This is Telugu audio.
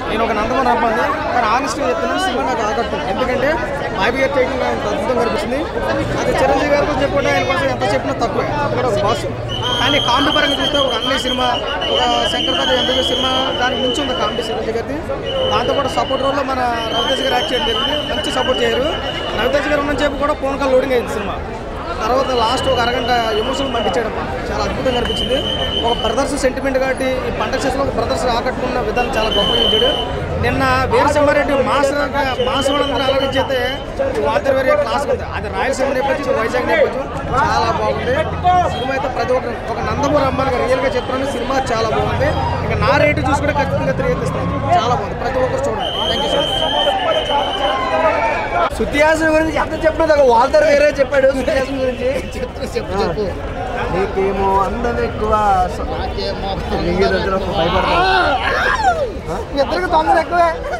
నేను ఒక నందమూరి అబ్బాయి కానీ ఆనెస్ట్గా చెప్తున్నాను సినిమా నాకు ఆకట్టుకుంది ఎందుకంటే మైబియర్ టేకింగ్ అంత అద్భుతంగా కనిపిస్తుంది అది చిరంజీవి గారి గురించి చెప్పుకుంటే ఆయన కోసం ఎంత చెప్పినా తక్కువే అది కూడా ఒక బాస్ కానీ కామెడీ పరంగా చూస్తే ఒక అన్నయ్య సినిమా ఒక శంకర్దాద ఎంబీబీ సినిమా దానికి మించి ఉంది కామెడీ చిరంజీవి గారిది దాంతో కూడా సపోర్ట్ రోల్లో మన రవితేజ్ గారు యాక్ట్ చేయడం జరిగింది మంచి సపోర్ట్ చేయరు రవితేజ్ గారు ఉన్న చెప్పు కూడా ఫోన్ కాల్ లోడింగ్ అయింది సినిమా తర్వాత లాస్ట్ ఒక అరగంట ఎమోషనల్ పంపించాడు చాలా అద్భుతంగా అనిపించింది ఒక బ్రదర్స్ సెంటిమెంట్ కాబట్టి ఈ పండగ చేసిన ఒక బ్రదర్స్ ఆకట్టుకున్న విధానం చాలా గొప్పగా ఇచ్చాడు నిన్న వీరసింహారెడ్డి మాస్ మాస్ వాళ్ళందరూ ఆలోచించితే వాటర్ వేరే క్లాస్ ఉంది అది రాయలసీమ నేపథ్యం ఇది వైజాగ్ నేపథ్యం చాలా బాగుంది సినిమా అయితే ప్రతి ఒక్కరు ఒక నందమూరి అమ్మాయిగా రియల్గా చెప్తున్నాను సినిమా చాలా బాగుంది ఇంకా నా రేటు చూసుకుంటే ఖచ్చితంగా తిరిగి ఇస్తాను చాలా బాగుంది ప్రతి ఒక్కరు చూడండి thank you so much Shruti Haasan గురించి ఎంత చెప్పినది ఒక వాల్టర్ వేరే చెప్పాడు శృతిహాసన్ గురించి చెప్పు చెప్పు నీకేమో అందం ఎక్కువ నాకేమో భయపడతావు ఇద్దరికి తొందర ఎక్కువే